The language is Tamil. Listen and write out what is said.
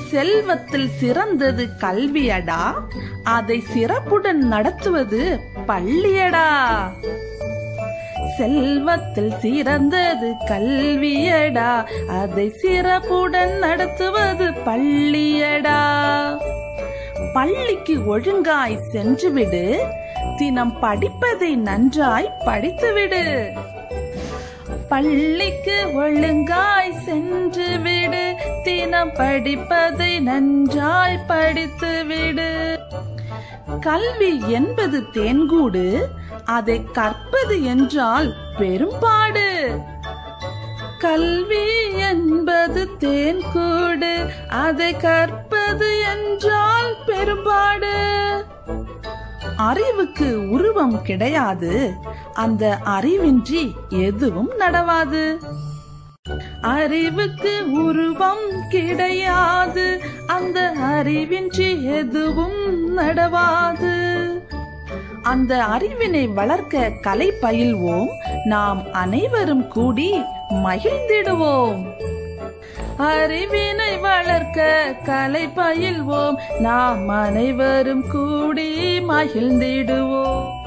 செல்வத்தில் சிறந்தது கல்வியடா அதை சிறப்புடன் நடத்துவது பள்ளியடா செல்வத்தில் சிறந்தது கல்வியடா அதை சிறப்புடன் நடத்துவது பள்ளியடா பள்ளிக்கு ஒழுங்காய் சென்றுவிடு தினம் படிப்பதை நன்றாய் படித்துவிடு பள்ளிக்கு ஒழுங்காய் சென்று விடு தினம் படிப்பதை நன்றாய் படித்து விடு கல்வி என்பது தேன்கூடு அதை கற்பது என்றால் பெரும்பாடு கல்வி என்பது தேன்கூடு அதை கற்பது என்றால் பெரும்பாடு அறிவுக்கு உருவம் கிடையாது அந்த அறிவின்றி எதுவும் நடவாது அறிவுக்கு உருவம் கிடையாது அந்த அறிவின்றி எதுவும் நடவாது அந்த அறிவினை வளர்க்க கலை பயில்வோம் நாம் அனைவரும் கூடி மகிழ்ந்திடுவோம் அறிவினை வளர்க்க கலை பயில்வோம் நாம் அனைவரும் கூடி மகிழ்ந்திடுவோம்